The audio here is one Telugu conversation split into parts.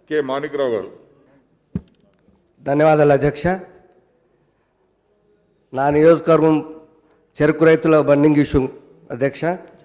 కె మాణిక్రావు గారు ధన్యవాదాలు అధ్యక్ష నా నియోజకవర్గం చెరుకు రైతుల బండింగ్ ఇష్యూ అధ్యక్ష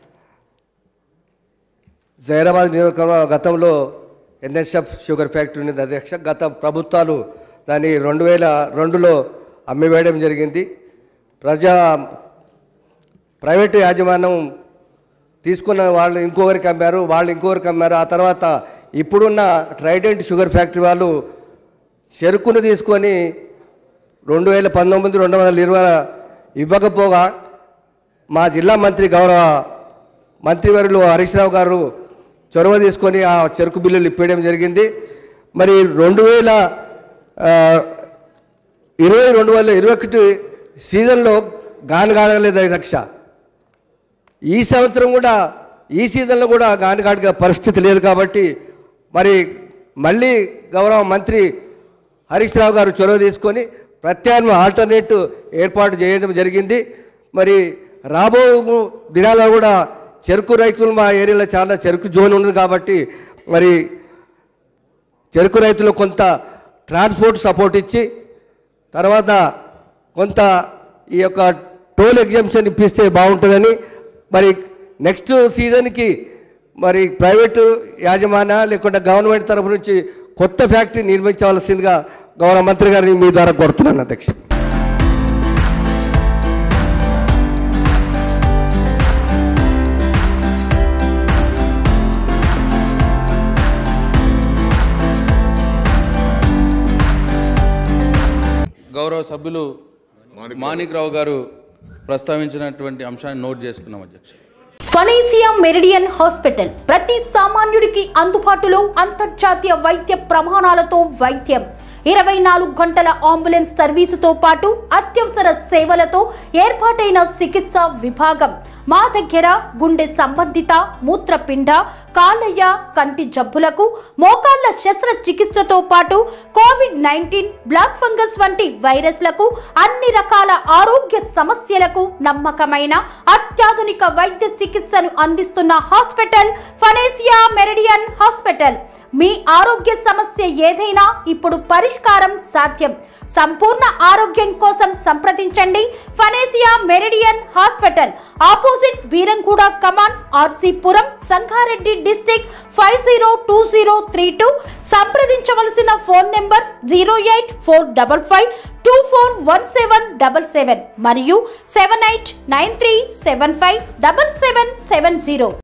జైరాబాద్ నియోజకవర్గం గతంలో ఎన్ఎస్ఎఫ్ షుగర్ ఫ్యాక్టరీ ఉంది అధ్యక్ష గత ప్రభుత్వాలు దాన్ని రెండు వేల రెండులో అమ్మివేయడం జరిగింది ప్రజా ప్రైవేటు యాజమాన్యం తీసుకున్న వాళ్ళు ఇంకొకరికి అమ్మారు వాళ్ళు ఇంకొకరికి అమ్మారు ఆ తర్వాత ఇప్పుడున్న ట్రైడెంట్ షుగర్ ఫ్యాక్టరీ వాళ్ళు చెరుకును తీసుకొని రెండు వేల పంతొమ్మిది రెండు వందల ఇరవై ఇవ్వకపోగా మా జిల్లా మంత్రి గౌరవ మంత్రివర్యులు హరీష్ రావు గారు చొరవ తీసుకొని ఆ చెరుకు బిల్లులు ఇప్పేయడం జరిగింది మరి రెండు వేల ఆ, ఇరవై రెండు వేల ఇరవై ఒకటి సీజన్లో గాను కాగలేదు అధ్యక్ష ఈ సంవత్సరం కూడా ఈ సీజన్లో కూడా గానిగాడిగా పరిస్థితి లేదు కాబట్టి మరి మళ్ళీ గౌరవ మంత్రి హరీష్ రావు గారు చొరవ తీసుకొని ప్రత్యామ్నాయ ఆల్టర్నేట్ ఏర్పాటు చేయడం జరిగింది మరి రాబో దినాల్లో కూడా చెరుకు రైతులు మా ఏరియాలో చాలా చెరుకు జోన్ ఉంది కాబట్టి మరి చెరుకు రైతులు కొంత ట్రాన్స్పోర్ట్ సపోర్ట్ ఇచ్చి తర్వాత కొంత ఈ యొక్క టోల్ ఎగ్జామ్షన్ ఇప్పిస్తే బాగుంటుందని మరి నెక్స్ట్ సీజన్కి మరి ప్రైవేటు యాజమాన్య లేకుంటే గవర్నమెంట్ తరఫు నుంచి కొత్త ఫ్యాక్టరీ నిర్మించవలసిందిగా గౌరవ మంత్రి గారిని మీ ద్వారా కోరుతున్నాను అధ్యక్ష గౌరవ సభ్యులు మాణిక్రావు గారు ప్రస్తావించినటువంటి అంశాన్ని నోట్ చేసుకున్నాం అధ్యక్ష ఫనేసియా మెరిడియన్ హాస్పిటల్ ప్రతి సామాన్యుడికి అందుబాటులో అంతర్జాతీయ వైద్య ప్రమాణాలతో వైద్యం ఇరవై నాలుగు గంటల అంబులెన్స్ సర్వీసుతో పాటు అత్యవసర సేవలతో ఏర్పాటైన చికిత్స విభాగం మా దగ్గర గుండె సంబంధిత మూత్రపిండ కాలయ్య కంటి జబ్బులకు మోకాళ్ల శస్త్రచికిత్సతో పాటు కోవిడ్ నైన్టీన్ బ్లాక్ ఫంగస్ వంటి వైరస్లకు అన్ని రకాల ఆరోగ్య సమస్యలకు నమ్మకమైన అత్యాధునిక వైద్య చికిత్సను అందిస్తున్న హాస్పిటల్ ఫనేసియా మెరిడియన్ హాస్పిటల్ మీ ఆరోగ్య సమస్య ఏదైనా ఇప్పుడు పరిష్కారం సాధ్యం సంపూర్ణ ఆరోగ్యం కోసం సంప్రదించండి Panacea Meridian hospital opposite Beeramguda కమాన్ RC Puram Sangareddy district five zero two zero three two సంప్రదించవలసిన phone number zero eight four double five two four one seven double seven మరియు seven eight nine three seven five double seven seven zero